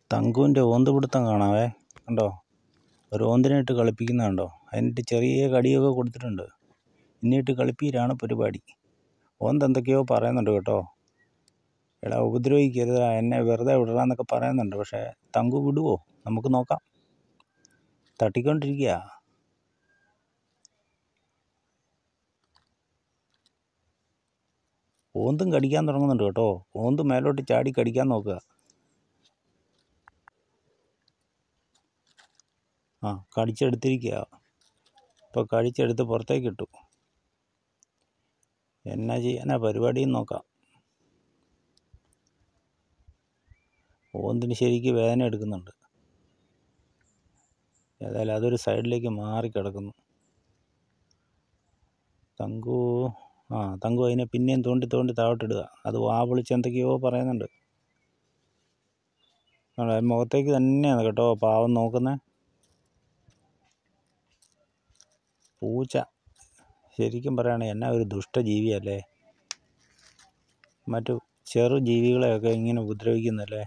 തങ്കുവിൻ്റെ ഓന്ത് പിടുത്തം കാണാവേ കണ്ടോ ഒരു ഓന്തിനെ ഇട്ട് കളിപ്പിക്കുന്നത് കണ്ടോ അതിനിട്ട് ചെറിയ കടിയൊക്കെ കൊടുത്തിട്ടുണ്ട് ഇന്നിട്ട് കളിപ്പീരാണ് പരിപാടി ഓന്ത് എന്തൊക്കെയോ പറയുന്നുണ്ട് കേട്ടോ എടാ ഉപദ്രവിക്കരുത് എന്നെ വെറുതെ വിടറാന്നൊക്കെ പറയുന്നുണ്ട് പക്ഷേ തങ്കു വിടുവോ നമുക്ക് നോക്കാം തട്ടിക്കൊണ്ടിരിക്കുക ഓന്തും കടിക്കാൻ തുടങ്ങുന്നുണ്ട് കേട്ടോ ഓന്ത് മേലോട്ട് ചാടി കടിക്കാൻ നോക്കുക ആ കടിച്ചെടുത്തിരിക്കുക ഇപ്പോൾ കടിച്ചെടുത്ത് പുറത്തേക്ക് ഇട്ടു എന്നാ ചെയ്യാനാ പരിപാടിയും നോക്കാം ഓന്തിന് ശരിക്ക് വേദന എടുക്കുന്നുണ്ട് ഏതായാലും അതൊരു സൈഡിലേക്ക് മാറി കിടക്കുന്നു തങ്കു ആ തങ്കു അതിനെ പിന്നെയും തോണ്ടി തോണ്ടി താഴോട്ടിടുക അത് വാ വിളിച്ച് എന്തൊക്കെയോ പറയുന്നുണ്ട് ആണോ, അത് മുഖത്തേക്ക് തന്നെയാണ് കേട്ടോ പാവം നോക്കുന്നത് പൂച്ച ശരിക്കും പറയുകയാണെങ്കിൽ എന്നാ ഒരു ദുഷ്ടജീവിയല്ലേ മറ്റു ചെറു ജീവികളെയൊക്കെ ഇങ്ങനെ ഉപദ്രവിക്കുന്നല്ലേ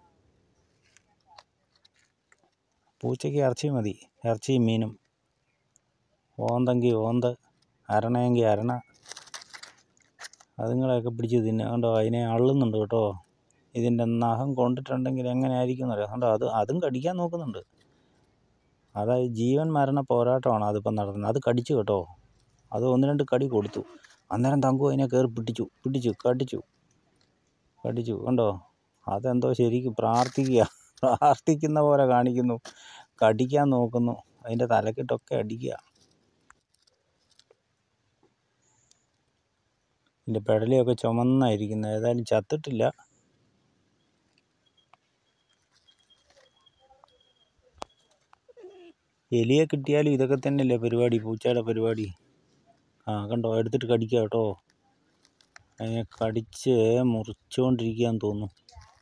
പൂച്ചയ്ക്ക് ഇറച്ചി മതി ഇറച്ചിയും മീനും ഓന്തെങ്കിൽ ഓന്ത് അരണയെങ്കിൽ അരണ അതുങ്ങളെയൊക്കെ പിടിച്ച് തിന്നുക കണ്ടോ അതിനെ അള്ളുന്നുണ്ട് കേട്ടോ ഇതിൻ്റെ നഖം കൊണ്ടിട്ടുണ്ടെങ്കിൽ എങ്ങനെ ആയിരിക്കും എന്നറിയാം കണ്ടോ അത് അതും കടിക്കാൻ നോക്കുന്നുണ്ട് അതായത് ജീവൻ മരണ പോരാട്ടമാണ് അതിപ്പം നടത്തുന്നത് അത് കടിച്ചു കേട്ടോ അത് ഒന്ന് രണ്ട് കടി കൊടുത്തു അന്നേരം തങ്കു അതിനെ കയറി പിടിച്ചു പിടിച്ചു കടിച്ചു കടിച്ചു കണ്ടോ അതെന്തോ ശരിക്കും പ്രാർത്ഥിക്കുക പ്രാർത്ഥിക്കുന്ന പോലെ കാണിക്കുന്നു കടിക്കാൻ നോക്കുന്നു അതിൻ്റെ തലക്കിട്ടൊക്കെ അടിക്കുക ഇതിൻ്റെ പെടലിയൊക്കെ ചുമന്നായിരിക്കുന്നത് ഏതായാലും ചത്തിട്ടില്ല എലിയെ കിട്ടിയാലും ഇതൊക്കെ തന്നെയല്ലേ പരിപാടി പൂച്ചയുടെ പരിപാടി ആ കണ്ടോ എടുത്തിട്ട് കടിക്കുക കേട്ടോ അതിനെ കടിച്ച് മുറിച്ചുകൊണ്ടിരിക്കുകയെന്ന് തോന്നുന്നു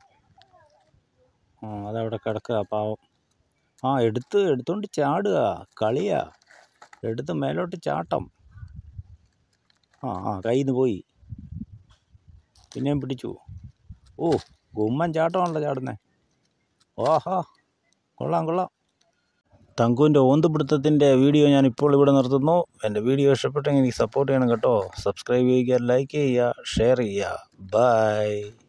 ആ അതവിടെ കിടക്കുക പാവം ആ എടുത്ത് എടുത്തോണ്ട് ചാടുക കളിയാ എടുത്ത് മേലോട്ട് ചാട്ടം ആ ആ കയ്യിൽ നിന്ന് പോയി പിന്നെയും പിടിച്ചു ഓ ഗുമ്മൻ ചാട്ടമാണല്ലോ ചാടുന്നേ ഓഹാ കൊള്ളാം കൊള്ളാം തങ്കുവിൻ്റെ ഓന്തുപിടുത്തത്തിൻ്റെ വീഡിയോ ഞാൻ ഇപ്പോൾ ഇവിടെ നിർത്തുന്നു എൻ്റെ വീഡിയോ ഇഷ്ടപ്പെട്ടെങ്കിൽ എനിക്ക് സപ്പോർട്ട് ചെയ്യണം കേട്ടോ സബ്സ്ക്രൈബ് ചെയ്യുക ലൈക്ക് ചെയ്യുക ഷെയർ ചെയ്യുക ബൈ